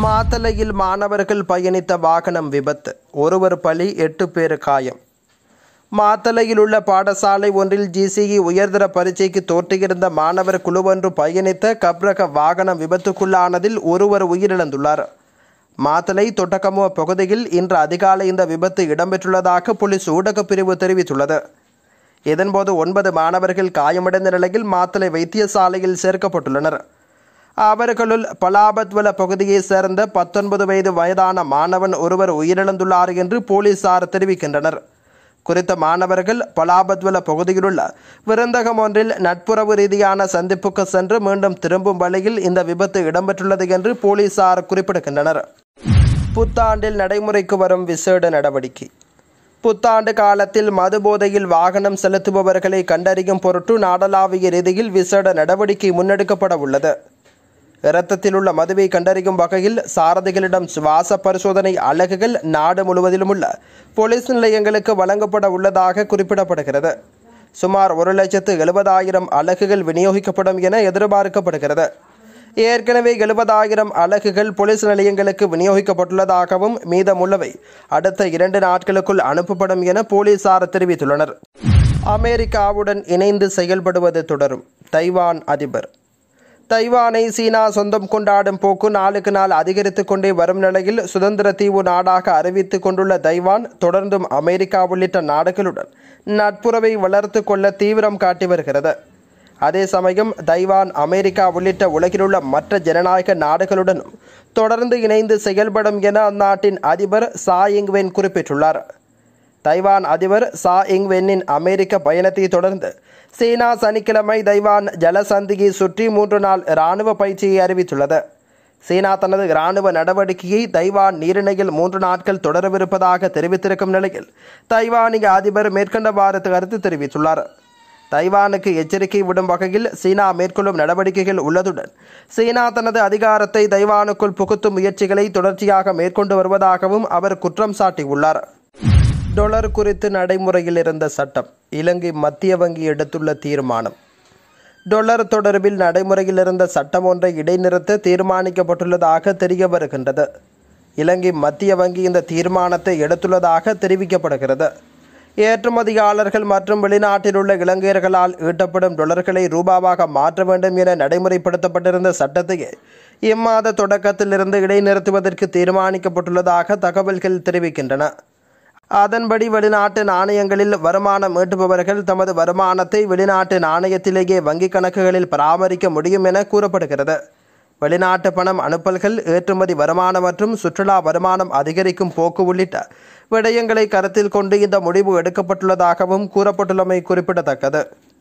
மாத்தளையில் மாணவர்கள் பயணித்த வாகனம் விபத்து ஒருவர் பலி எட்டு பேர் காயம் மாத்தளையில் உள்ள பாடசாலை ஒன்றில் ஜிசிஇ உயர்தர பரீட்சைக்கு தோற்றியிருந்த மாணவர் குழுவொன்று பயணித்த கப்ரக வாகனம் விபத்துக்குள்ளானதில் ஒருவர் உயிரிழந்துள்ளார் மாத்தளை தொட்டக்கமுவ பகுதியில் இன்று அதிகாலை இந்த விபத்து இடம்பெற்றுள்ளதாக போலீஸ் ஊடகப் பிரிவு தெரிவித்துள்ளது இதன்போது ஒன்பது மாணவர்கள் காயமடைந்த நிலையில் மாத்தளை வைத்தியசாலையில் சேர்க்கப்பட்டுள்ளனர் அவர்களுள் பலாபத்வல பகுதியைச் சேர்ந்த பத்தொன்பது வயது வயதான மாணவன் ஒருவர் உயிரிழந்துள்ளார் என்று போலீசார் தெரிவிக்கின்றனர் குறித்த மாணவர்கள் பலாபத்வல பகுதியிலுள்ள விருந்தகம் ஒன்றில் நட்புறவு ரீதியான சந்திப்புக்கு சென்று மீண்டும் திரும்பும் வழியில் இந்த விபத்து இடம்பெற்றுள்ளது என்று போலீசார் குறிப்பிடுகின்றனர் புத்தாண்டில் நடைமுறைக்கு வரும் விசேட நடவடிக்கை புத்தாண்டு காலத்தில் மது போதையில் வாகனம் செலுத்துபவர்களை கண்டறியும் பொருட்டு நாடளாவிய ரீதியில் விசேட நடவடிக்கை முன்னெடுக்கப்பட உள்ளது இரத்தத்தில் உள்ள மதுவை கண்டறியும் வகையில் சாரதிகளிடம் சுவாச பரிசோதனை அலகுகள் நாடு முழுவதிலும் உள்ள போலீஸ் நிலையங்களுக்கு வழங்கப்பட உள்ளதாக குறிப்பிடப்படுகிறது சுமார் ஒரு லட்சத்து எழுபதாயிரம் அலகுகள் விநியோகிக்கப்படும் என எதிர்பார்க்கப்படுகிறது ஏற்கனவே எழுபதாயிரம் அலகுகள் போலீஸ் நிலையங்களுக்கு விநியோகிக்கப்பட்டுள்ளதாகவும் மீதமுள்ளவை அடுத்த இரண்டு நாட்களுக்குள் அனுப்பப்படும் என போலீசார் தெரிவித்துள்ளனர் அமெரிக்காவுடன் இணைந்து செயல்படுவது தொடரும் தைவான் அதிபர் தைவானை சீனா சொந்தம் கொண்டாடும் போக்கு நாளுக்கு நாள் அதிகரித்துக் கொண்டே வரும் நிலையில் சுதந்திர தீவு நாடாக அறிவித்துக் கொண்டுள்ள தைவான் தொடர்ந்தும் அமெரிக்கா உள்ளிட்ட நாடுகளுடன் நட்புறவை வளர்த்து கொள்ள தீவிரம் காட்டி வருகிறது அதே சமயம் தைவான் அமெரிக்கா உள்ளிட்ட உலகிலுள்ள மற்ற ஜனநாயக நாடுகளுடனும் தொடர்ந்து இணைந்து செயல்படும் என அந்நாட்டின் அதிபர் சா இங்வென் குறிப்பிட்டுள்ளார் தைவான் அதிபர் சா இங்வென்னின் அமெரிக்க பயணத்தை தொடர்ந்து சீனா சனிக்கிழமை தைவான் ஜலசந்தியை சுற்றி மூன்று நாள் இராணுவ பயிற்சியை அறிவித்துள்ளது சீனா தனது இராணுவ நடவடிக்கையை தைவான் நீரிணையில் மூன்று நாட்கள் தொடரவிருப்பதாக தெரிவித்திருக்கும் நிலையில் தைவானிய அதிபர் மேற்கண்டவாறு கருத்து தெரிவித்துள்ளார் தைவானுக்கு எச்சரிக்கை விடும் வகையில் சீனா மேற்கொள்ளும் நடவடிக்கைகள் உள்ளதுடன் சீனா தனது அதிகாரத்தை தைவானுக்குள் புகுத்தும் முயற்சிகளை தொடர்ச்சியாக மேற்கொண்டு வருவதாகவும் அவர் குற்றம் சாட்டியுள்ளார் டொலர் குறித்து நடைமுறையில் இருந்த சட்டம் இலங்கை மத்திய வங்கி எடுத்துள்ள தீர்மானம் டொலர் தொடர்பில் நடைமுறையில் இருந்த சட்டம் ஒன்றை இடைநிறுத்த தீர்மானிக்கப்பட்டுள்ளதாக தெரிய வருகின்றது இலங்கை மத்திய வங்கி இந்த தீர்மானத்தை எடுத்துள்ளதாக தெரிவிக்கப்படுகிறது ஏற்றுமதியாளர்கள் மற்றும் வெளிநாட்டில் உள்ள இலங்கையர்களால் ஈட்டப்படும் டொலர்களை ரூபாவாக மாற்ற வேண்டும் என நடைமுறைப்படுத்தப்பட்டிருந்த சட்டத்தையே இம்மாத தொடக்கத்திலிருந்து இடைநிறுத்துவதற்கு தீர்மானிக்கப்பட்டுள்ளதாக தகவல்கள் தெரிவிக்கின்றன அதன்படி வெளிநாட்டு நாணயங்களில் வருமானம் ஈட்டுபவர்கள் தமது வருமானத்தை வெளிநாட்டு நாணயத்திலேயே வங்கிக் கணக்குகளில் பராமரிக்க முடியும் என கூறப்படுகிறது வெளிநாட்டு பணம் அனுப்பல்கள் ஏற்றுமதி வருமானம் மற்றும் சுற்றுலா வருமானம் அதிகரிக்கும் போக்கு உள்ளிட்ட விடயங்களை கருத்தில் கொண்டு இந்த முடிவு எடுக்கப்பட்டுள்ளதாகவும் கூறப்பட்டுள்ளமை குறிப்பிடத்தக்கது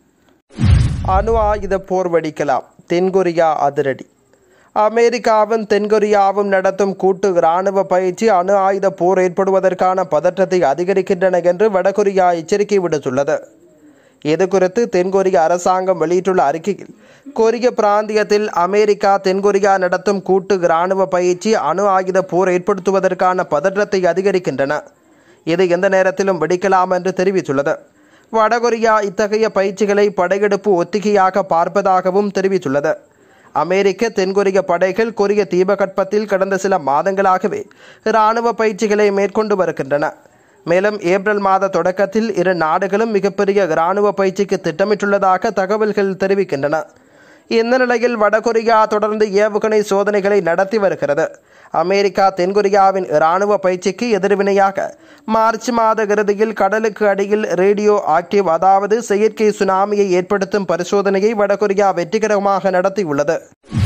அணு ஆயுத போர் வெடிக்கலாம் தென்கொரியா அதிரடி அமெரிக்காவும் தென்கொரியாவும் நடத்தும் கூட்டு இராணுவ பயிற்சி அணு ஆயுத போர் ஏற்படுவதற்கான பதற்றத்தை அதிகரிக்கின்றன என்று வடகொரியா எச்சரிக்கை விடுத்துள்ளது இது குறித்து தென்கொரிய அரசாங்கம் வெளியிட்டுள்ள அறிக்கையில் கொரிய பிராந்தியத்தில் அமெரிக்கா தென்கொரியா நடத்தும் கூட்டு இராணுவ பயிற்சி அணு ஆயுத போர் ஏற்படுத்துவதற்கான பதற்றத்தை அதிகரிக்கின்றன இது எந்த நேரத்திலும் வெடிக்கலாம் என்று தெரிவித்துள்ளது வடகொரியா இத்தகைய பயிற்சிகளை படையெடுப்பு ஒத்திகையாக பார்ப்பதாகவும் தெரிவித்துள்ளது அமெரிக்க தென்கொரிய படைகள் கொரிய தீபகற்பத்தில் கடந்த சில மாதங்களாகவே இராணுவ பயிற்சிகளை மேற்கொண்டு வருகின்றன மேலும் ஏப்ரல் மாத தொடக்கத்தில் இரு நாடுகளும் மிகப்பெரிய இராணுவ பயிற்சிக்கு திட்டமிட்டுள்ளதாக தகவல்கள் தெரிவிக்கின்றன இந்த நிலையில் வடகொரியா தொடர்ந்து ஏவுகணை சோதனைகளை நடத்தி வருகிறது அமெரிக்கா தென்கொரியாவின் இராணுவ பயிற்சிக்கு எதிர்வினையாக மார்ச் மாத இறுதியில் கடலுக்கு அடியில் ரேடியோ ஆக்டிவ் அதாவது செயற்கை சுனாமியை ஏற்படுத்தும் பரிசோதனையை வடகொரியா வெற்றிகரமாக நடத்தியுள்ளது